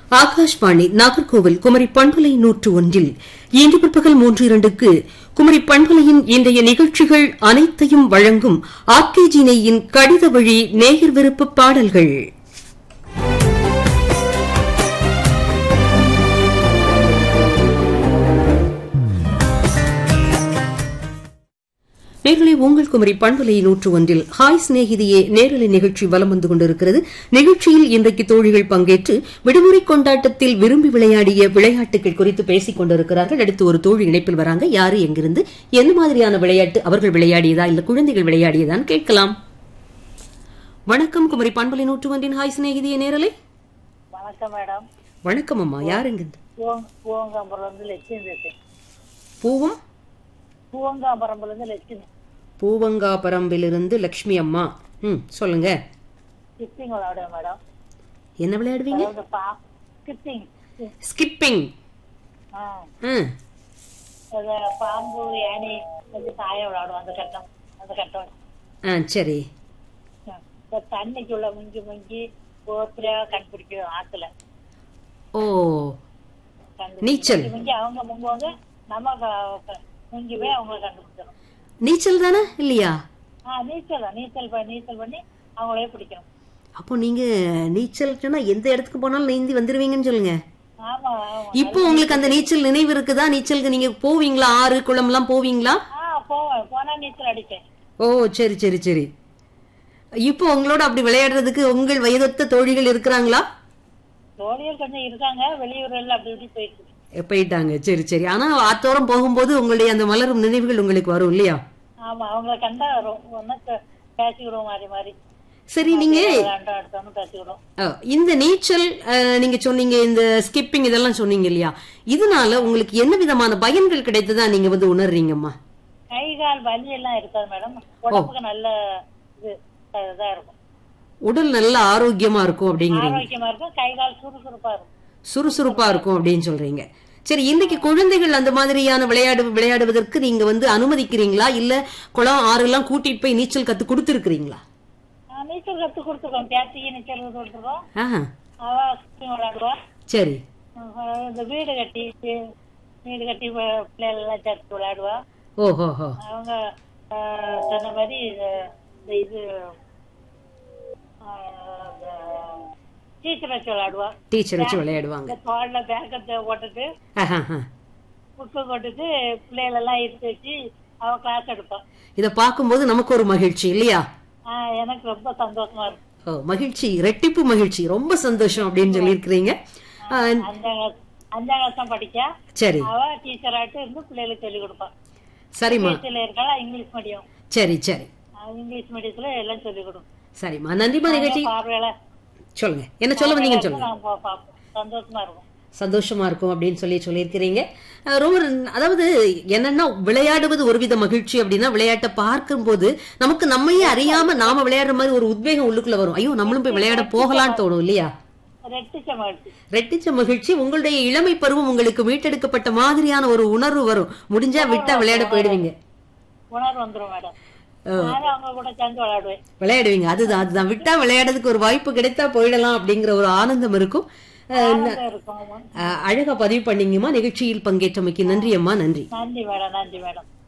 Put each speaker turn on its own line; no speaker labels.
ஆகாஷ்வாணி நாகர்கோவில் குமரி பண்பலை நூற்று ஒன்றில் இன்று பிற்பகல் மூன்று இரண்டுக்கு குமரி பண்பலையின் இன்றைய நிகழ்ச்சிகள் அனைத்தையும் வழங்கும் ஆர்கேஜினையின் கடித வழி நேயர் விருப்ப பாடல்கள் நேர்களை உங்கள் குமரி பண்பலை நூற்று ஒன்றில் ஹாய் சிநேகிதியே நேரலை நிகழ்ச்சி வலம் வந்து கொண்டிருக்கிறது நிகழ்ச்சியில் இன்றைக்கு தோழிகள் பங்கேற்று விடுமுறை கொண்டாட்டத்தில் விரும்பி விளையாடிய விளையாட்டுகள் குறித்து பேசிக் கொண்டிருக்கிறார்கள் அடுத்து ஒரு தோழி இணைப்பில் வராங்க யாரு எங்கிருந்து எந்த மாதிரியான விளையாட்டு அவர்கள் விளையாடியதா இல்ல குழந்தைகள் விளையாடியதான்னு கேட்கலாம் வணக்கம் குமரி பண்பலை நூற்று ஒன்றின் ஹாய் சிநேகிதியே நேரலை
வணக்கம் மேடம்
வணக்கம் அம்மா யார் எங்கிருந்து
பூவங் பூவங்காம்பரம்ல இருந்து லட்சுமி பேசுறேன்
பூவம்
பூவங்காம்பரம்ல இருந்து லட்சுமி
பூவங்காபரம்பிலிருந்து லக்ஷ்மி அம்மா ம் சொல்லுங்க
ஸ்கிப்பிங் விளையாடுவேன் மேடம்
என்ன விளையாடுவீங்க
அதாவது பா ஸ்கிப்பிங்
ஸ்கிப்பிங்
ஆ
ம்
அது பாம்பு யானை வந்து தாயம் விளையாடுவோம் அந்த கட்டம் அந்த கட்டம்
ஆ சரி
ஆ. இந்த தண்ணிக்குள்ள முங்கி முங்கி ஒருத்தரையா கண்டுபிடிக்கும் ஆத்துல
ஓ
கண்டுபிடிச்சு
நீச்சல்
முங்கி முங்கி அவங்க முங்குவாங்க நம்ம க- க- முங்கி போய் அவங்கள கண்டுபிடிச்சிடும்
நீச்சல் தானே இல்லையா
ஆ நீச்சல் தான் நீச்சல் ப- நீச்சல் பண்ணி அவங்களே பிடிக்கணும்
அப்போ நீங்க நீச்சல் சொன்னா எந்த இடத்துக்கு போனாலும் நீந்தி வந்துருவீங்கன்னு சொல்லுங்க
ஆமா ஆமா
இப்போ உங்களுக்கு அந்த நீச்சல் நினைவு இருக்குதா நீச்சலுக்கு நீங்க போவீங்களா ஆறு குளம் எல்லாம் போவீங்களா
ஆ போவேன் போனா நீச்சல் அடிப்பேன்
ஓ சரி சரி சரி இப்போ உங்களோட அப்படி விளையாடுறதுக்கு உங்கள் வயதொத்த தோழிகள் இருக்கிறாங்களா
தோழியர் கொஞ்சம் இருக்காங்க வெளியூர்ல அப்படி இப்படி போயிட்டு இருக்கு.
எ, போயிட்டாங்க சரி சரி ஆனா ஆத்தோரம் போகும்போது உங்களுடைய அந்த மலரும் நினைவுகள் உங்களுக்கு வரும் இல்லையா
ஆமா அவங்கள கண்டா ஒன்னு பேசிக்கிடுவோம் மாறி மாறி
சரி நீங்க
விளையாண்டோம் எடுத்தோம்னு பேசிக்கிடுவோம்
அஹ், இந்த நீச்சல் அஹ், நீங்க சொன்னீங்க இந்த ஸ்கிப்பிங் இதெல்லாம் சொன்னீங்க இல்லையா இதனால உங்களுக்கு என்ன விதமான பயன்கள் கிடைத்ததா நீங்க வந்து உணர்றீங்கம்மா
கை கால் வலி எல்லாம் இருக்காது மேடம் உடம்புக்கு நல்ல இது அஹ், இதா இருக்கும்
உடல் நல்ல ஆரோக்கியமா இருக்கும் அப்படிங்கிறீங்க
ஆரோக்கியமா இருக்கும் கை கால் சுறுசுறுப்பா இருக்கும்
சுறுசுறுப்பா இருக்கும் அப்படின்னு சொல்றீங்க சரி இன்னைக்கு குழந்தைகள் அந்த மாதிரியான விளையாடு விளையாடுவதற்கு நீங்க வந்து அனுமதிக்கிறீங்களா இல்ல குளம் ஆறு எல்லாம் கூட்டிட்டு போய் நீச்சல் கத்து கொடுத்துருக்கீங்களா
ஆஹ் நீச்சல் கத்து கொடுத்துருக்கோம் பேத்திக்கு நீச்சல் கத்து கொடுத்துருக்கோம்
ஆஹா
அவ ஸ்கிப்பிங் விளையாடுவா
சரி
அஹ் இந்த வீடு கட்டி வீடு கட்டி ப- பிள்ளைகள் எல்லாம் சேர்த்து விளையாடுவா
ஓஹோ ஹோ
அவங்க ஆஹ், சொன்ன மாதிரி இது- இந்த இது டீச்சர் வச்சு விளையாடுவா
டீச்சர் வச்சு விளையாடுவாங்க
இந்த தோல்ல பேக்கத்தை போட்டுட்டு
ஆஹா, ஆஹா.
புக்கு போட்டுட்டு பிள்ளைகள் எல்லாம் எடுத்து வச்சு அவ கிளாஸ் எடுப்பா
இத பார்க்கும்போது நமக்கு ஒரு மகிழ்ச்சி இல்லையா
ஆஹ், எனக்கு ரொம்ப சந்தோஷமா இருக்கும்
ஓ, மகிழ்ச்சி ரெட்டிப்பு மகிழ்ச்சி ரொம்ப சந்தோஷம் அப்படின்னு சொல்லியிருக்கிறீங்க ஆ,
அஞ்சாம் கிளாஸ் அஞ்சாம் கிளாஸ் தான் படிக்கா
சரி
அவ டீச்சர் ஆட்டு இருந்து பிள்ளைகளுக்கு சொல்லிக் கொடுப்பா
சரிம்மா
இங்கிலீஷ்ல இருக்காளா இங்கிலீஷ் மீடியம்
சரி சரி
ஆஹ், இங்கிலீஷ் மீடியத்துல எல்லாம் சொல்லிக் கொடுக்கும்
சரிம்மா நன்றிமா நிகழ்ச்சி
பார்வையில
சொல்லுங்க என்ன சொல்ல வந்தீங்கன்னு சொல்லுங்க
நான் பா- பார்ப்போம் சந்தோஷமா இருக்கும்
சந்தோஷமா இருக்கும் அப்படின்னு சொல்லி சொல்லியிருக்கிறீங்க அஹ் ரொம்ப அதாவது என்னன்னா விளையாடுவது ஒருவித மகிழ்ச்சி அப்படின்னா விளையாட்டை பார்க்கும்போது நமக்கு நம்மையே அறியாம நாம விளையாடுற மாதிரி ஒரு உத்வேகம் உள்ளுக்குள்ள வரும் ஐயோ நம்மளும் போய் விளையாட போகலான்னு தோணும் இல்லையா
ரெட்டிச்ச மகிழ்ச்சி
ரெட்டிச்ச மகிழ்ச்சி உங்களுடைய இளமை பருவம் உங்களுக்கு மீட்டெடுக்கப்பட்ட மாதிரியான ஒரு உணர்வு வரும் முடிஞ்சா விட்டா விளையாட போயிடுவீங்க
உணர்வு வந்துரும் மேடம் நானும் அவங்க கூட சேர்ந்து விளையாடுவேன்
விளையாடுவீங்க அதுதான் அதுதான் விட்டா விளையாடுறதுக்கு ஒரு வாய்ப்பு கிடைத்தா போயிடலாம் அப்படிங்கிற ஒரு ஆனந்தம் இருக்கும் அஹ்
ஆனந்தம் இருக்கும் ஆமா.
அஹ் அழகா பதிவு பண்ணீங்கம்மா நிகழ்ச்சியில் பங்கேற்றமைக்கு நன்றி அம்மா நன்றி
நன்றி மேடம் நன்றி மேடம்